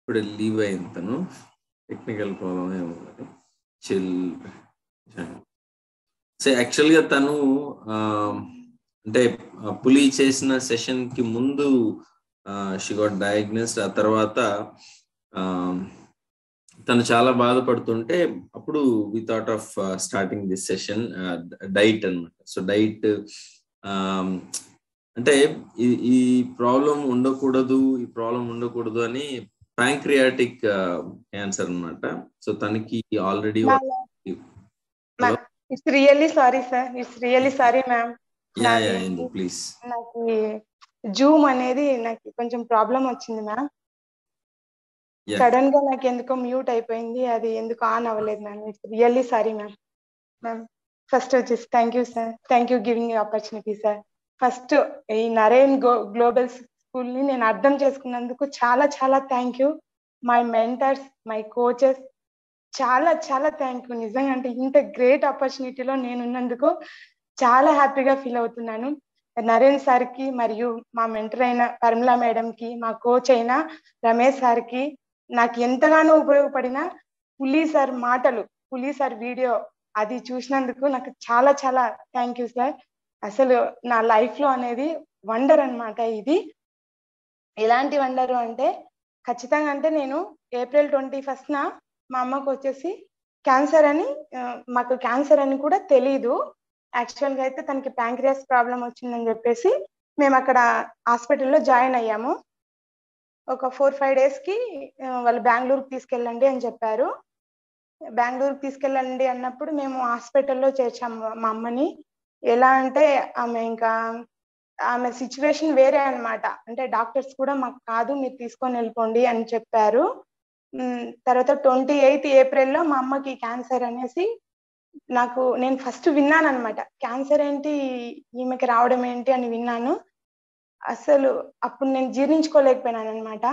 ఇప్పుడు లీవ్ అయింది తను టెక్నికల్ ప్రాబ్లం ఏమో మరి చిల్ సో యాక్చువల్గా తను అంటే పులి చేసిన సెషన్ కి ముందు షీ గాట్ డయాగ్నోస్డ్ ఆ తర్వాత తను చాలా బాధపడుతుంటే అప్పుడు we thought of starting this session diet అనమాట సో డైట్ అంటే ఈ ప్రాబ్లం ఉండకూడదు ఈ ప్రాబ్లం ఉండకూడదు అని ప్యాంక్రియాటిక్ క్యాన్సర్ అనమాట సో తనకి already it's really sorry sir it's really sorry ma'am ya ya please నాకు జూమ్ అనేది నాకు కొంచెం ప్రాబ్లం వచ్చింది మ్యామ్ సడన్ గా నాకు ఎందుకో మ్యూట్ అయిపోయింది అది ఎందుకు ఆన్ అవ్వలేదు ma'am it's really sorry ma'am ma'am first వచ్చేసి thank you sir thank you giving opportunity sir first ఈ నరేన్ గ్లోబల్ స్కూల్ ని నేను అర్థం చేసుకున్నందుకు చాలా చాలా thank you my mentors my coaches చాలా చాలా థ్యాంక్ యూ నిజంగా అంటే ఇంత గ్రేట్ ఆపర్చునిటీలో నేను ఉన్నందుకు చాలా హ్యాపీగా ఫీల్ అవుతున్నాను నరేన్ సార్కి మరియు మా మెంటర్ అయిన పరిమలా మేడంకి మా కోచ్ అయిన రమేష్ సార్కి నాకు ఎంతగానో ఉపయోగపడిన పులి సార్ మాటలు పులి సార్ వీడియో అది చూసినందుకు నాకు చాలా చాలా థ్యాంక్ యూ సార్ అసలు నా లైఫ్ లో అనేది వండర్ అనమాట ఇది ఎలాంటి వండరు అంటే ఖచ్చితంగా అంటే నేను ఏప్రిల్ ట్వంటీ ఫస్ట్ నా మా అమ్మకు వచ్చేసి క్యాన్సర్ అని మాకు క్యాన్సర్ అని కూడా తెలీదు యాక్చువల్ గా అయితే తనకి ప్యాంక్రియాస్ ప్రాబ్లం వచ్చిందని చెప్పేసి మేము అక్కడ హాస్పిటల్లో జాయిన్ అయ్యాము ఒక ఫోర్ ఫైవ్ డేస్ కి వాళ్ళు బెంగళూరుకి తీసుకెళ్ళండి అని చెప్పారు బెంగళూరుకి తీసుకెళ్ళండి అన్నప్పుడు మేము హాస్పిటల్లో చేర్చాము మా అమ్మని ఎలా అంటే ఆమె ఇంకా ఆమె సిచ్యువేషన్ వేరే అనమాట అంటే డాక్టర్స్ కూడా మాకు కాదు మీరు తీసుకొని వెళ్ళిపోండి అని చెప్పారు తర్వాత ట్వంటీ ఎయిత్ ఏప్రిల్లో మా అమ్మకి క్యాన్సర్ అనేసి నాకు నేను ఫస్ట్ విన్నాను అనమాట క్యాన్సర్ ఏంటి ఈమెకి రావడం ఏంటి అని విన్నాను అసలు అప్పుడు నేను జీర్ణించుకోలేకపోయినాను అనమాట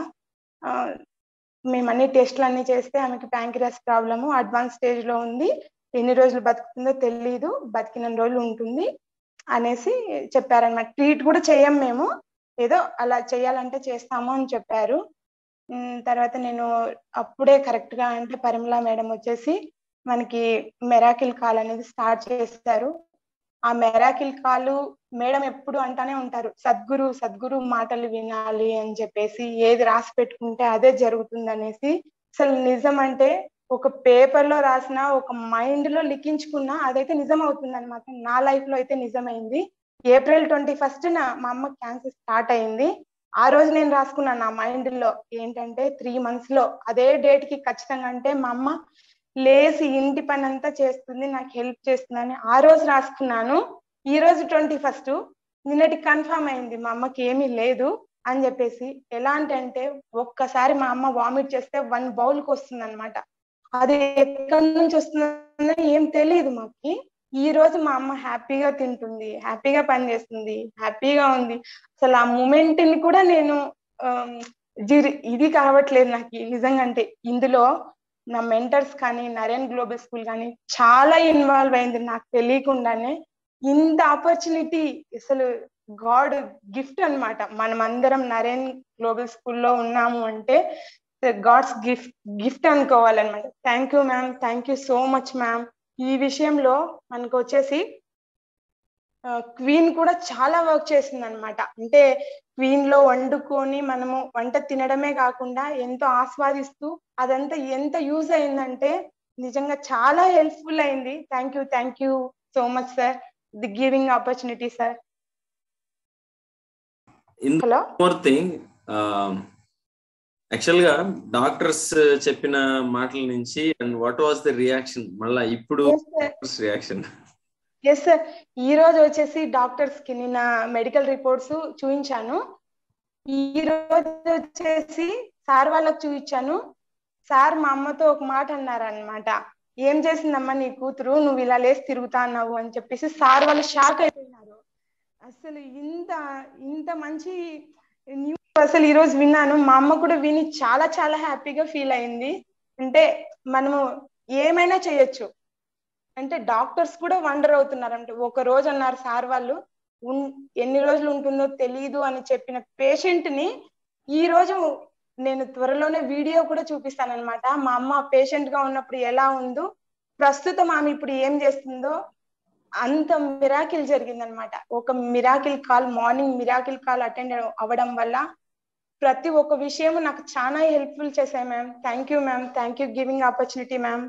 మేము అన్ని టెస్ట్లు అన్ని చేస్తే ఆమెకి ప్యాంక్రియాస్ ప్రాబ్లము అడ్వాన్స్ స్టేజ్ లో ఉంది ఎన్ని రోజులు బతుకుతుందో తెలియదు బతికిన రోజులు ఉంటుంది అనేసి చెప్పారనమాట ట్రీట్ కూడా చేయం మేము ఏదో అలా చేయాలంటే చేస్తాము అని చెప్పారు తర్వాత నేను అప్పుడే కరెక్ట్ గా అంటే పరిమళ మేడం వచ్చేసి మనకి మెరాకిల్ కాల్ అనేది స్టార్ట్ చేస్తారు ఆ మెరాకిల్ కాలు మేడం ఎప్పుడు అంటానే ఉంటారు సద్గురు సద్గురు మాటలు వినాలి అని చెప్పేసి ఏది రాసి పెట్టుకుంటే అదే జరుగుతుంది అనేసి అసలు నిజం అంటే ఒక పేపర్ లో రాసిన ఒక మైండ్ లో లిఖించుకున్నా అదైతే నిజం అవుతుంది అనమాట నా లైఫ్ లో అయితే నిజమైంది ఏప్రిల్ ట్వంటీ ఫస్ట్ నా మా అమ్మ క్యాన్సర్ స్టార్ట్ అయింది ఆ రోజు నేను రాసుకున్నాను నా మైండ్ లో ఏంటంటే త్రీ మంత్స్ లో అదే డేట్ కి ఖచ్చితంగా అంటే మా అమ్మ లేసి ఇంటి పని అంతా చేస్తుంది నాకు హెల్ప్ చేస్తుందని ఆ రోజు రాసుకున్నాను ఈ రోజు ట్వంటీ ఫస్ట్ నిన్నటి కన్ఫర్మ్ అయింది మా అమ్మకి ఏమీ లేదు అని చెప్పేసి ఎలాంటి అంటే ఒక్కసారి మా అమ్మ వామిట్ చేస్తే వన్ బౌల్కి వస్తుంది అనమాట అది ఎక్కడి నుంచి వస్తుందని ఏం తెలియదు మాకి ఈ రోజు మా అమ్మ హ్యాపీగా తింటుంది హ్యాపీగా పని చేస్తుంది హ్యాపీగా ఉంది అసలు ఆ మూమెంట్ ని కూడా నేను ఇది కావట్లేదు నాకు నిజంగా అంటే ఇందులో నా మెంటర్స్ కానీ నరేన్ గ్లోబల్ స్కూల్ కానీ చాలా ఇన్వాల్వ్ అయింది నాకు తెలియకుండానే ఇంత ఆపర్చునిటీ అసలు గాడ్ గిఫ్ట్ అనమాట మనం అందరం నరేన్ గ్లోబల్ స్కూల్లో ఉన్నాము అంటే గాడ్స్ గిఫ్ట్ గిఫ్ట్ అనుకోవాలన్నమాట thank you ma'am thank you so much ma'am ఈ విషయంలో మనకు వచ్చేసి క్వీన్ కూడా చాలా వర్క్ చేసింది అనమాట అంటే క్వీన్ లో వండుకొని మనము వంట తినడమే కాకుండా ఎంతో ఆస్వాదిస్తూ అదంతా ఎంత యూజ్ అయిందంటే నిజంగా చాలా హెల్ప్ఫుల్ అయింది thank you thank you so much sir the giving opportunity sir hello more thing actual గా డాక్టర్స్ చెప్పిన మాటల నుంచి and what was the reaction మళ్ళా ఇప్పుడు రియాక్షన్ ఎస్ సార్ ఈ రోజు వచ్చేసి డాక్టర్స్ కి నిన్న మెడికల్ రిపోర్ట్స్ చూపించాను ఈ రోజు వచ్చేసి సార్ వాళ్ళకి చూపించాను సార్ మా అమ్మతో ఒక మాట అన్నారనమాట ఏం చేసిందమ్మా నీ కూతురు నువ్వు ఇలా లేసి తిరుగుతా అన్నావు అని చెప్పేసి సార్ వాళ్ళు షాక్ అయిపోయినారు అసలు ఇంత ఇంత మంచి న్యూస్ అసలు ఈ రోజు విన్నాను మా అమ్మ కూడా విని చాలా చాలా హ్యాపీగా ఫీల్ అయింది అంటే మనము ఏమైనా చేయొచ్చు అంటే డాక్టర్స్ కూడా వండర్ అవుతున్నారు అంటే ఒక రోజు అన్నారు సార్ వాళ్ళు ఎన్ని రోజులు ఉంటుందో తెలియదు అని చెప్పిన పేషెంట్ ని ఈ రోజు నేను త్వరలోనే వీడియో కూడా చూపిస్తాను అనమాట మా అమ్మ పేషెంట్ గా ఉన్నప్పుడు ఎలా ఉందో ప్రస్తుతం ఆమె ఇప్పుడు ఏం చేస్తుందో అంత మిరాకిల్ జరిగిందనమాట ఒక miracle call morning miracle call attend అవ్వడం వల్ల ప్రతి ఒక్క విషయం నాకు చాలా హెల్ప్ఫుల్ చేశాయి ma'am thank you ma'am thank you giving opportunity ma'am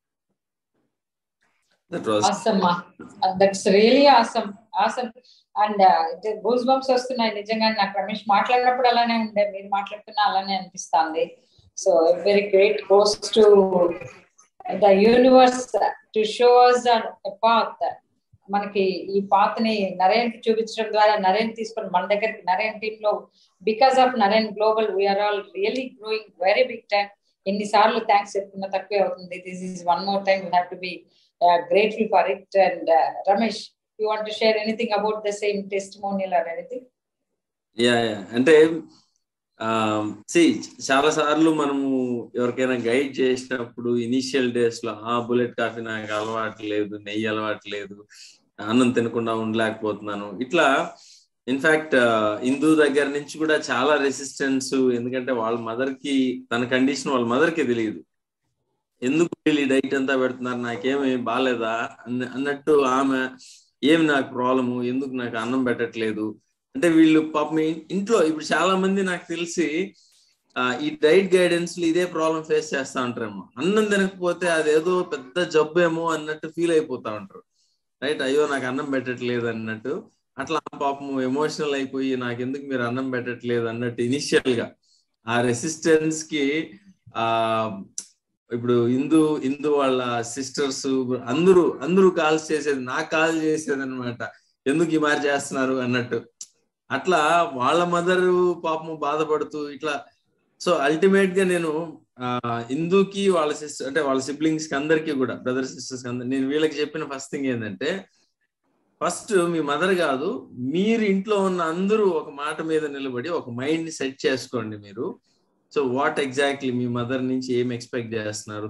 That was awesome ma Uh, that's really awesome awesome and goose bumps వస్తున్నాయి నిజంగా నాకు రమేష్ మాట్లాడినప్పుడు అలానే ఉండే మీరు మాట్లాడుతున్నా అలానే అనిపిస్తుంది so very great goes to the universe to shows path మనకి ఈ పాత్ ని నరేన్ కి చూపించడం ద్వారా నరేన్ తీసుకొని మన దగ్గరికి నరేన్ టీమ్ లో because of Naren Global we're all really growing very big time ఎన్నిసార్లు థ్యాంక్స్ చెప్తున్నా తక్కువే అవుతుంది this is one more time you have to be grateful for it. And uh, Ramesh, you want to share anything about the same testimonial or anything? Ya ya అంటే సి చాలా సార్లు మనము ఎవరికైనా గైడ్ చేసినప్పుడు ఇనిషియల్ డేస్ లో ఆ bullet coffee నాకు అలవాటు లేదు నెయ్యి అలవాటు లేదు అన్నం తినకుండా ఉండలేకపోతున్నాను ఇట్లా ఇన్ఫాక్ట్ హిందూ దగ్గర నుంచి కూడా చాలా రెసిస్టెన్స్ ఎందుకంటే వాళ్ళ మదర్ కి తన కండిషన్ వాళ్ళ మదర్ కి తెలియదు ఎందుకు వీళ్ళు డైట్ అంతా పెడుతున్నారు నాకేమి బాగాలేదా అన్నట్టు ఆమె ఏమి నాకు ప్రాబ్లము ఎందుకు నాకు అన్నం పెట్టట్లేదు అంటే వీళ్ళు పాపం ఇంట్లో ఇప్పుడు చాలా మంది నాకు తెలిసి ఈ డైట్ గైడెన్స్ లో ఇదే ప్రాబ్లం ఫేస్ చేస్తా ఉంటారేమో అన్నం తినకపోతే అదేదో పెద్ద జబ్బు ఏమో అన్నట్టు ఫీల్ అయిపోతా ఉంటారు రైట్ అయ్యో నాకు అన్నం పెట్టట్లేదు అన్నట్టు అట్లా పాపం ఎమోషనల్ అయిపోయి నాకు ఎందుకు మీరు అన్నం పెట్టట్లేదు అన్నట్టు ఇనిషియల్ గా ఆ రెసిస్టెన్స్ కి ఆ ఇప్పుడు హిందూ హిందూ వాళ్ళ సిస్టర్స్ అందరూ అందరూ కాల్స్ చేసేది నాకు కాల్ చేసేది అనమాట ఎందుకు ఈ మారి చేస్తున్నారు అన్నట్టు అట్లా వాళ్ళ మదర్ పాపం బాధపడుతూ ఇట్లా సో అల్టిమేట్ గా నేను హిందూకి వాళ్ళ సిస్టర్ అంటే వాళ్ళ సిబ్లింగ్స్ కి అందరికీ కూడా బ్రదర్ సిస్టర్స్ కి నేను వీళ్ళకి చెప్పిన ఫస్ట్ థింగ్ ఏంటంటే ఫస్ట్ మీ మదర్ కాదు మీరు ఇంట్లో ఉన్న అందరూ ఒక మాట మీద నిలబడి ఒక మైండ్ ని సెట్ చేసుకోండి మీరు సో వాట్ ఎగ్జాక్ట్లీ మీ మదర్ నుంచి ఏం ఎక్స్పెక్ట్ చేస్తున్నారు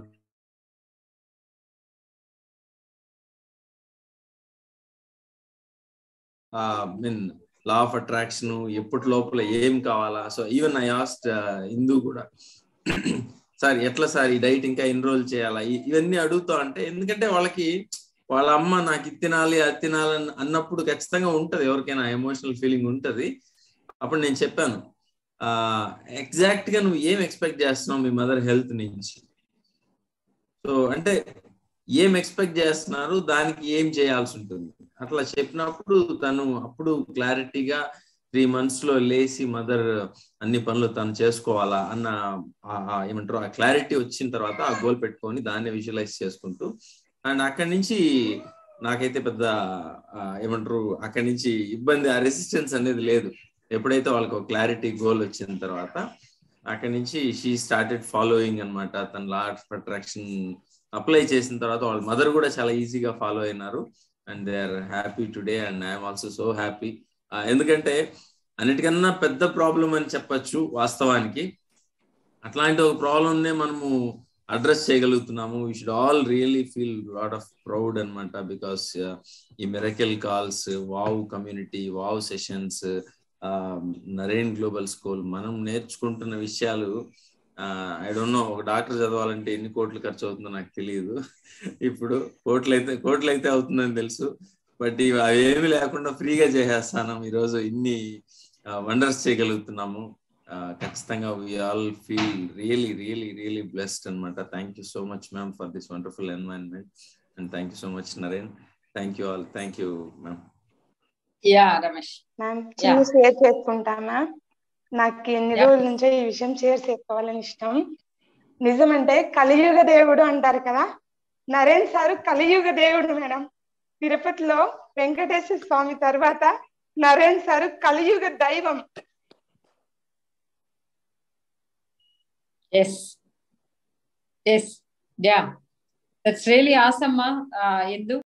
మీన్ లా ఆఫ్ అట్రాక్షన్ ఎప్పటి లోపల ఏం కావాలా so even I asked Hindu కూడా సార్ ఎట్లా సార్ ఈ డైట్ ఇంకా ఎన్రోల్ చేయాలా ఇవన్నీ అడుగుతా అంటే ఎందుకంటే వాళ్ళకి వాళ్ళ అమ్మ నాకు ఇది తినాలి అది తినాలి అన్నప్పుడు ఖచ్చితంగా ఉంటది ఎవరికైనా ఎమోషనల్ ఫీలింగ్ ఉంటది అప్పుడు నేను చెప్పాను ఎగ్జాక్ట్ గా నువ్వు ఏం ఎక్స్పెక్ట్ చేస్తున్నావు మీ మదర్ హెల్త్ నుంచి సో అంటే ఏం ఎక్స్పెక్ట్ చేస్తున్నారు దానికి ఏం చేయాల్సి ఉంటుంది అట్లా చెప్పినప్పుడు తను అప్పుడు క్లారిటీగా త్రీ మంత్స్ లో లేచి మదర్ అన్ని పనులు తను చేసుకోవాలా అన్న ఏమంటారు ఆ క్లారిటీ వచ్చిన తర్వాత ఆ గోల్ పెట్టుకొని దాన్ని విజువలైజ్ చేసుకుంటూ అండ్ అక్కడి నుంచి నాకైతే పెద్ద ఏమంటారు అక్కడి నుంచి ఇబ్బంది ఆ రెసిస్టెన్స్ అనేది లేదు ఎప్పుడైతే వాళ్ళకి ఒక క్లారిటీ గోల్ వచ్చిన తర్వాత అక్కడి నుంచి షీ స్టార్టెడ్ ఫాలోయింగ్ అనమాట తన లా ఆఫ్ అట్రాక్షన్ అప్లై చేసిన తర్వాత వాళ్ళ మదర్ కూడా చాలా ఈజీగా ఫాలో అయినారు and they are happy today and I'm also so happy ఎందుకంటే అన్నిటికన్నా పెద్ద ప్రాబ్లం అని చెప్పచ్చు వాస్తవానికి అట్లాంటి ఒక ప్రాబ్లంనే మనము అడ్రస్ చేయగలుగుతున్నాము we should all really feel lot of proud అనమాట బికాస్ ఈ miracle calls wow community wow sessions Naren Global school మనం నేర్చుకుంటున్న విషయాలు ఐ డోంట్ నో ఒక డాక్టర్ చదవాలంటే ఎన్ని కోట్లు ఖర్చు అవుతుందో నాకు తెలియదు ఇప్పుడు కోట్లు అయితే కోట్లు అయితే అవుతుందని తెలుసు బట్ ఇవి అవేమి లేకుండా ఫ్రీగా చేసేస్తాను ఈరోజు ఇన్ని వండర్స్ చేయగలుగుతున్నాము ఖచ్చితంగా we all feel really really really blessed అనమాట thank you so much ma'am for this wonderful environment and thank you so much Naren thank you all thank you ma'am ya Ramesh ma'am చిన్న షేర్ చేసుకుంటా ma'am నాకు ఎన్ని రోజుల నుంచో ఈ విషయం share చేసుకోవాలని ఇష్టం నిజమంటే కలియుగ దేవుడు అంటారు కదా నరేన్ సారు కలియుగ దేవుడు మేడం తిరుపతిలో వెంకటేశ్వర స్వామి తర్వాత నరేన్ సారు కలియుగ దైవం yes yes ya that's really awesome ఎందు